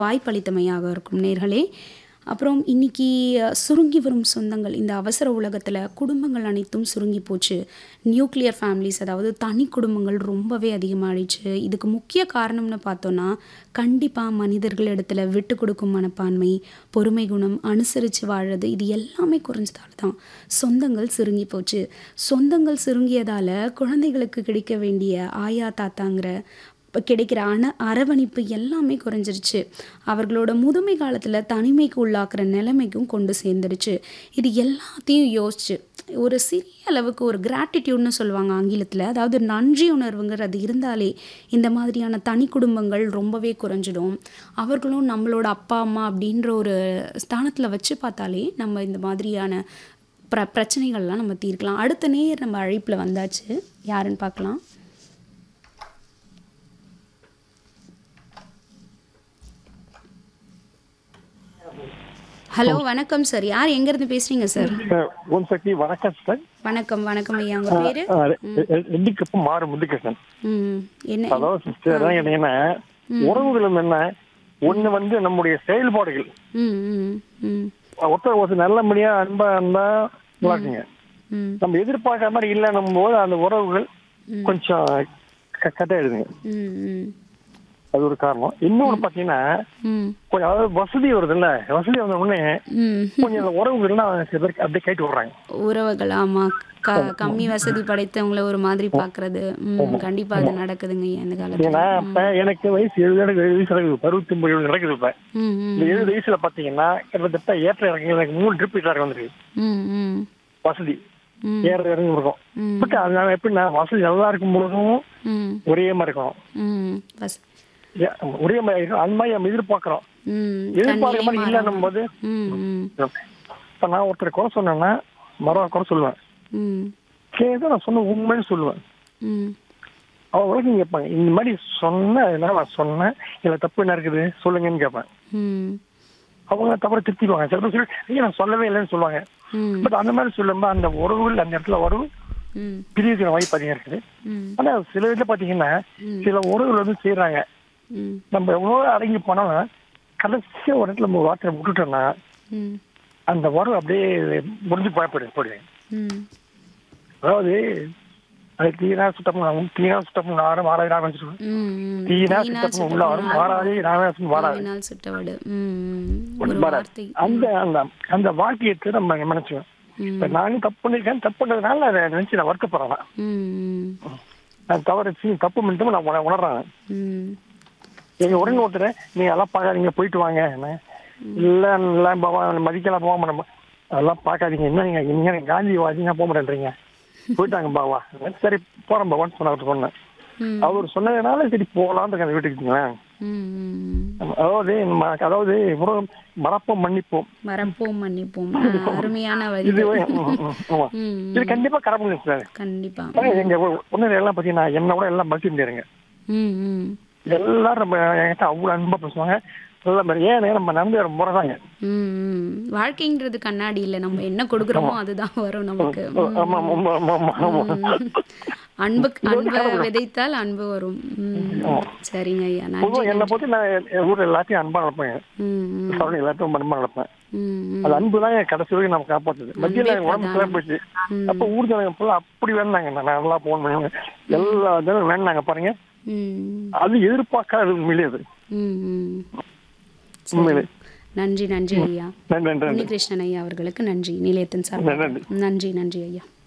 வாய்ப்பளித்தமையாக இருக்கும் நேர்களே அப்புறம் இன்னைக்கு அஹ், சுருங்கி வரும் சொந்தங்கள் இந்த அவசர உலகத்தில் குடும்பங்கள் அனைத்தும் சுருங்கி போச்சு நியூக்ளியர் ஃபேமிலிஸ் அதாவது தனி குடும்பங்கள் ரொம்பவே அதிகமாகிடுச்சு இதுக்கு முக்கிய காரணம்னு பார்த்தோன்னா கண்டிப்பாக மனிதர்கள் இடத்துல விட்டு கொடுக்கும் மனப்பான்மை பொறுமை குணம் அனுசரித்து வாழறது இது எல்லாமே குறைஞ்சதால தான் சொந்தங்கள் சுருங்கி போச்சு சொந்தங்கள் சுருங்கியதால் குழந்தைகளுக்கு கிடைக்க வேண்டிய ஆயா தாத்தாங்கிற இப்போ கிடைக்கிற அண அரவணைப்பு எல்லாமே குறைஞ்சிருச்சு அவர்களோட முதுமை காலத்தில் தனிமைக்கு உள்ளாக்குற நிலைமைக்கும் கொண்டு சேர்ந்துருச்சு இது எல்லாத்தையும் யோசிச்சு ஒரு சிறிய அளவுக்கு ஒரு கிராட்டிடியூட்னு சொல்லுவாங்க ஆங்கிலத்தில் அதாவது நன்றி உணர்வுங்கிறது இருந்தாலே இந்த மாதிரியான தனி குடும்பங்கள் ரொம்பவே குறைஞ்சிடும் அவர்களும் நம்மளோட அப்பா அம்மா அப்படின்ற ஒரு ஸ்தானத்தில் வச்சு பார்த்தாலே நம்ம இந்த மாதிரியான பிர பிரச்சனைகள்லாம் நம்ம தீர்க்கலாம் அடுத்த நேர் நம்ம அழைப்பில் வந்தாச்சு யாருன்னு பார்க்கலாம் ஹலோ வணக்கம் சார் யார் எங்கேருந்து பேசுறீங்க சார் ஓம் சக்தி வணக்கம் சார் வணக்கம் வணக்கம் ஐயா உங்க பேரு ரெண்டு கப்பு மாறு முதுகிருஷ்ணன் ம் என்ன அதாவது சிஸ்டர் தான் கேட்டீங்கன்னா உறவுகளும் என்ன ஒண்ணு வந்து நம்முடைய செயல்பாடுகள் ம் ம் ம் ஒருத்தர் ஒருத்தர் நல்லபடியா அன்பா இருந்தா நல்லாக்குங்க ம் நம்ம எதிர்பார்க்காத மாதிரி இல்லைன்னும் போது அந்த உறவுகள் கொஞ்சம் க- கட்டாயிடுதுங்க ம் ம் அது ஒரு காரணம் இன்னொன்னு பாத்தீங்கன்னா ம் கொஞ்சம் அதாவது வசதி வருது இல்ல வசதி வந்த உடனே ம் கொஞ்சம் அந்த உறவுகள்லாம் சில பேருக்கு அப்படியே கேட்டு விடுறாங்க உறவுகள் ஆமா க கம்மி வசதி படைத்தவங்கள ஒரு மாதிரி பார்க்கறது ம் கண்டிப்பா அது நடக்குதுங்க ஐயா இந்த காலத்துல ஏன்னா இப்ப எனக்கு வயசு எழுபது எழுபது வயசு நடக்குது அறுபத்தி ஒன்பது எழுபது நடக்குது இப்ப ம் ம் இந்த எழுபது வயசுல பாத்தீங்கன்னா கிட்டத்தட்ட ஏற்ற இறங்கி எனக்கு மூணு ட்ரிப் இதாக வந்திருக்கு ம் ம் வசதி ம் ஏற இறங்கி இருக்கும் ம். பட் அதனால எப்படின்னா வசதி நல்லா இருக்கும் பொழுதும் ம் ஒரே மாதிரி இருக்கணும் ம் வஸ் ஏ- ஒரே மாதிரி இருக்கும் அந்த மாதிரி நம்ம எதிர்பார்க்கிறோம் ம் எதிர்பார்க்க மாதிரி தன்னிலை இல்லைன்னும் போது ம் ம் இப்ப நான் ஒருத்தர் குறை சொன்னேன்னா மரம் குறை சொல்லுவேன் ம் கேட்க நான் சொன்ன உண்மைன்னு சொல்லுவேன் ம் அவன் உலகம் கேட்பாங்க இந்த மாதிரி சொன்ன அதனால நான் சொன்னேன் இதுல தப்பு என்ன இருக்குது சொல்லுங்கன்னு கேட்பேன் ம் அவங்க தவிர திருத்திடுவாங்க சில பேர் சொல்லி ஐயா நான் சொல்லவே இல்லைன்னு சொல்லுவாங்க ம் பட் அந்த மாதிரி சொல்லும்போது அந்த உறவுகள் அந்த இடத்துல உறவு ம் பிரிவுக்கிற வாய்ப்பு அதிகம் இருக்குது ம் ஆனா சில இதுல பாத்தீங்கன்னா சில உறவுகள் வந்து செய்யறாங்க ம் நம்ம எவ்வளவு அடங்கி போனாலும் கடைசியா ஒரு இடத்துல நம்ம வார்த்தையை விட்டுட்டோம்னா ம் அந்த உறவு அப்படியே முடிஞ்சு போய்ப்படு போடுவேன் ம் அதாவது அது தீனா சுத்தம் தீனா சுத்தம் ஆறும் ஆறாவது ராகம் வச்சிருக்கோம் ம் ம் தீனா தீனா சுத்தம் உள்ள ஆறும் ஆறாவது ராகம் வாராது நாள் சுட்டவடு ம் ம். ஒரு வராது. வார்த்தை அந்த அந்த அந்த வாக்கியத்தை நம்ம நினைச்சுவோம் ம் இப்ப நானும் தப்பு பண்ணிருக்கேன் தப்பு பண்ணதுனால அதை நினைச்சு நான் வருத்தப்படுறேன் நான். ம் நான் தவறு செஞ்சு தப்பு பண்ணிட்டு நான் உண- உணர்றேன் ம் எங்க உடனே ஒருத்தர் நீங்க எல்லாம் பார்க்காதீங்க போயிட்டு வாங்க என்ன, இல்ல இல்ல பாபா மதிக்கலாம் போக மாட்டோம் அதெல்லாம் பார்க்காதீங்க என்ன நீங்க நீங்க காந்திவாதி நான் போக மாட்டேன்றீங்க போயிட்டாங்க பாவா சரி போறேன் பாபான்னு சொன்ன சொன்னேன் ம் அவர் சொன்னதுனால சரி போகலான்னு இருக்கேன் அந்த வீட்டுக்கு ம் ம் அதாவது நம்ம அதாவது உறவு மறப்போம் மன்னிப்போம் மறப்போம் மன்னிப்போம் ஆ, அருமையான வரி இது ம், ம், ஆமா. ம் இது கண்டிப்பா கடமை சார் கண்டிப்பா எங்க ஒண்ணு எல்லாம் பாத்தீங்கன்னா என்ன விட எல்லாம் மதிச்சு முடியாருங்க ம் ம் எல்லாரும் நம்ம என்கிட்ட அவ்வளவு அன்பா பேசுவாங்க நல்ல மாதிரி ஏன் நம்ம நடந்து வர முறைதாங்க ம் ம். வாழ்க்கைங்கிறது கண்ணாடி இல்லை நம்ம என்ன கொடுக்குறோமோ அதுதான் வரும் நமக்கு ம். ஆமா ஆமா ஆமா ஆமா ஆமா ம். அன்பு அன்பை விதைத்தால் அன்பு வரும் ம். சரிங்க ஐயா நன்றி பொதுவாக என்னை பொறுத்து நான் என் ஊர்ல எல்லாத்தையும் அன்பா நடப்பேன் ம் ம் சரௌண்டிங் எல்லாத்தையும் அன்பா நடப்பேன் ம் ம். அது அன்பு தான் என் கடைசி வரைக்கும் நம்ம காப்பாத்துது மத்தியில எனக்கு உடம்பு கிளம்பி போச்சு அப்ப ஊர் ஜனங்க ஃபுல்லா அப்படி வேணாங்க நான் நல்லா போன் பண்ணுவேன் எல்லா ஜனம் வேணாங்க பாருங்க ம் அது எதிர்பார்க்காத உண்மையிலே அது ம் ம் உண்மையிலே நன்றி நன்றி ஐயா நன்றி நன்றி நன்றி உன்னிகிருஷ்ணன் ஐயா அவர்களுக்கு நன்றி நிலையத்தின் சார்பாக நன்றி நன்றி நன்றி ஐயா